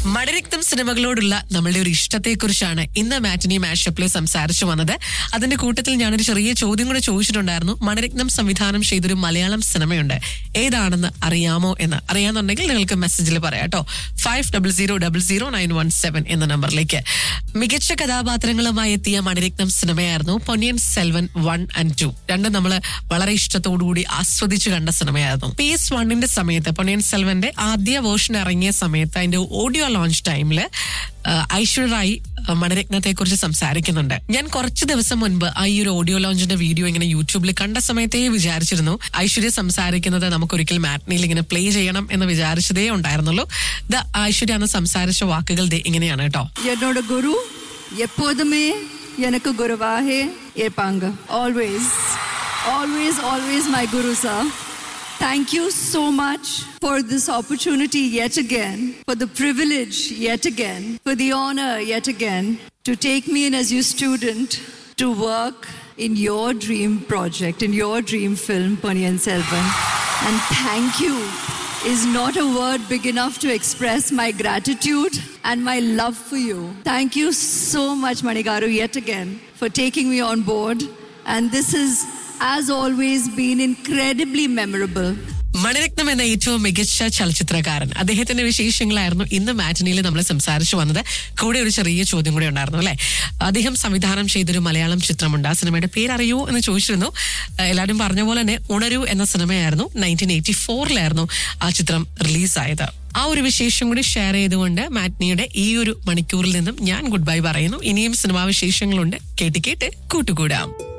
മടരക്തം സിനിമകളോടുള്ള നമ്മളുടെ ഒരു ഇഷ്ടത്തെക്കുറിച്ചാണ് ഇന്ന് മാറ്റിനി മാഷപ്പിൽ സംസാരിച്ചു വന്നത് അതിന്റെ കൂട്ടത്തിൽ ഞാനൊരു ചെറിയ ചോദ്യം കൂടെ ചോദിച്ചിട്ടുണ്ടായിരുന്നു മണരത്നം സംവിധാനം ചെയ്തൊരു മലയാളം സിനിമയുണ്ട് ഏതാണെന്ന് അറിയാമോ എന്ന് അറിയാന്നുണ്ടെങ്കിൽ നിങ്ങൾക്ക് മെസ്സേജിൽ പറയാം കേട്ടോ five double zero double zero nine one seven എന്ന നമ്പറിലേക്ക് മികച്ച കഥാപാത്രങ്ങളുമായി എത്തിയ മണിരത്നം സിനിമയായിരുന്നു Ponniyin Selvan one and two രണ്ടും നമ്മൾ വളരെ ഇഷ്ടത്തോടുകൂടി ആസ്വദിച്ചു കണ്ട സിനിമയായിരുന്നു പി എസ് വണ്ണിന്റെ സമയത്ത് പൊന്നിയൻ സെൽവന്റെ ആദ്യ വേർഷൻ ഇറങ്ങിയ സമയത്ത് അതിന്റെ ഓഡിയോ ലോഞ്ച് ടൈമില് ഐശ്വര്യ റായി മണരത്നത്തെ കുറിച്ച് സംസാരിക്കുന്നുണ്ട് ഞാൻ കുറച്ച് ദിവസം മുൻപ് ആ ഈ ഒരു ഓഡിയോ ലോഞ്ചിന്റെ വീഡിയോ ഇങ്ങനെ യൂട്യൂബിൽ കണ്ട സമയത്തേ വിചാരിച്ചിരുന്നു ഐശ്വര്യ സംസാരിക്കുന്നത് നമുക്കൊരിക്കൽ മാറ്റ്നിയിൽ ഇങ്ങനെ പ്ലേ ചെയ്യണം എന്ന് വിചാരിച്ചതേ ഉണ്ടായിരുന്നുള്ളൂ ദ ഐശ്വര്യ അന്ന് സംസാരിച്ച വാക്കുകൾ ദേ ഇങ്ങനെയാണ് കേട്ടോ என்னோட குரு எப்போதுமே எனக்கு குருவாக இருப்பாங்க always always always my guru sir Thank you so much for this opportunity yet again, for the privilege yet again, for the honor yet again to take me in as your student to work in your dream project, in your dream film, Ponniyin Selvan. And thank you is not a word big enough to express my gratitude and my love for you. Thank you so much, Manigaru, yet again, for taking me on board. And this has, as always, been incredibly memorable. Mani Ratnam എന്ന ഏറ്റവും മികച്ച ചലച്ചിത്രകാരൻ അദ്ദേഹത്തിന്റെ വിശേഷങ്ങളായിരുന്നു ഇന്ന് മാറ്റിനിയിൽ നമ്മൾ സംസാരിച്ചു വന്നത് കൂടെ ഒരു ചെറിയ ചോദ്യം കൂടെ ഉണ്ടായിരുന്നു അല്ലെ അദ്ദേഹം സംവിധാനം ചെയ്തൊരു മലയാളം ചിത്രമുണ്ട് ആ സിനിമയുടെ പേരറിയോ എന്ന് ചോദിച്ചിരുന്നു ഏഹ് എല്ലാവരും പറഞ്ഞ പോലെ തന്നെ ഉണരൂ എന്ന സിനിമയായിരുന്നു നയൻറ്റീൻ എയ്റ്റി ഫോറിലായിരുന്നു ആ ചിത്രം റിലീസായത് ആ ഒരു വിശേഷം കൂടി ഷെയർ ചെയ്തുകൊണ്ട് മാറ്റ്നിയുടെ ഈ ഒരു മണിക്കൂറിൽ നിന്നും ഞാൻ ഗുഡ് ബൈ പറയുന്നു ഇനിയും സിനിമാ വിശേഷങ്ങളുണ്ട് കേട്ട് കേട്ട് കൂട്ടുകൂടാം